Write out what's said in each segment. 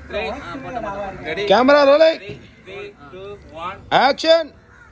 Three, ஆ, போட்டேன், போட்டேன். ready? Camera rolling Three, three, two, one. Action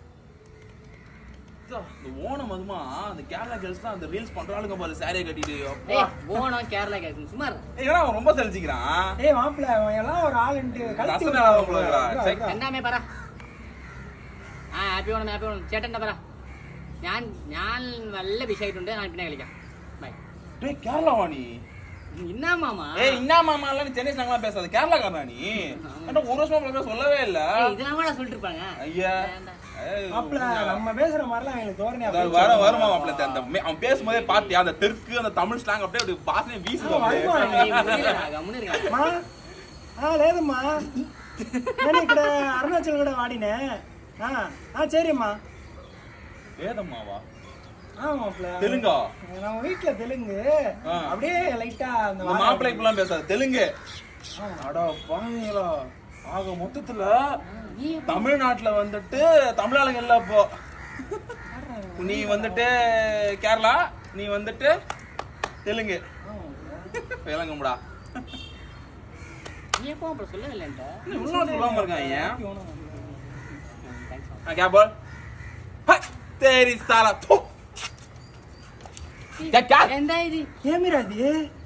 இந்த ஓணம் அதுமா அந்த கேரளா கேர்ள்ஸ் தான் அந்த ரீல்ஸ் பண்றாளுங்க பாரு சாரியை கட்டிட்டு அப்பா. ஏய் ஓனம் கேரளா கேக்கு சும்மா இரு. ஏய், என்னடா அவன் ரொம்ப செலிச்சிக்கிறான் ஏய் மாப்பிள்ள அவன் எல்லாம் ஒரு ஆளுன்ட்டு கழட்டி ரசனை விடுறா ஆகும் போல இருக்குடா. சை. രണ്ടാമേ പറ ആ ഹാപ്പി ഓണം ഹാപ്പി ഓണം ചേട്ടൻ്റെ പറ ഞാൻ ഞാൻ നല്ല വിഷയമായിട്ടുണ്ട് ഞാൻ പിന്നെ കളിക്കാം ബൈ டேய் கேரளாவா நீ ഇന്നാ மாமா ஏய் என்ன மாமா எல்லாம் நீ சென்னை ஸ்லாங்லாம் பேசாத கேரளாக்காரனா நீ என்கிட்ட ஒரு வருஷமா பழக்கம் சொல்லவே இல்ல ஏய், இதெல்லாம் கூட சொல்லிட்டு இருப்பாங்க ஐயா வேண்டாம். ஏய், மாப்பிள்ள நம்ம பேசுற மாதிரிலாம் எங்களுக்கு தோரணையா அதாவது வர வருமா மாப்பிள்ள அந்த மே- அவன் பேசும்போதே பாத்தியா அந்த தெற்கு அந்த தமிழ் ஸ்லாங் அப்படியே அப்படி பாசனே வீசுது அப்படியே. வருமா? ஏய், முடியலடா, கம்முனு இருங்க. మా ఆ, లేదమ్మా నేను ఇక్కడ అరుణాచల్ కూడా వాడినే ఆ, ఆ, சரிம்மா வேதம்மாவா ஆமா மாப்பிள்ள தெலுங்கா நம்ம வீட்டுல தெலுங்கு ஆ. அப்படியே லைட்டா அந்த இந்த மாப்பிள்ளை இப்பெல்லாம் பேசாத தெலுங்கு அடா பாருங்களா ஆக மொத்தத்துல நீ தமிழ்நாட்டுல வந்துட்டு தமிழாளுங்க இல்ல இப்போ நீ வந்துட்டு கேரளா நீ வந்துட்டு தெலுங்கு விளங்கும்டா நீ எப்போ அப்புறம் சொல்லவே இல்லைன்ட்ட இன்னும் சொல்லாம இருக்கான் ஏன் தேங்க்ஸ் Ah, क्या बोल हाय, तेरी साला थू क्या क्या എന്താ ഇത് ఏమిరా అది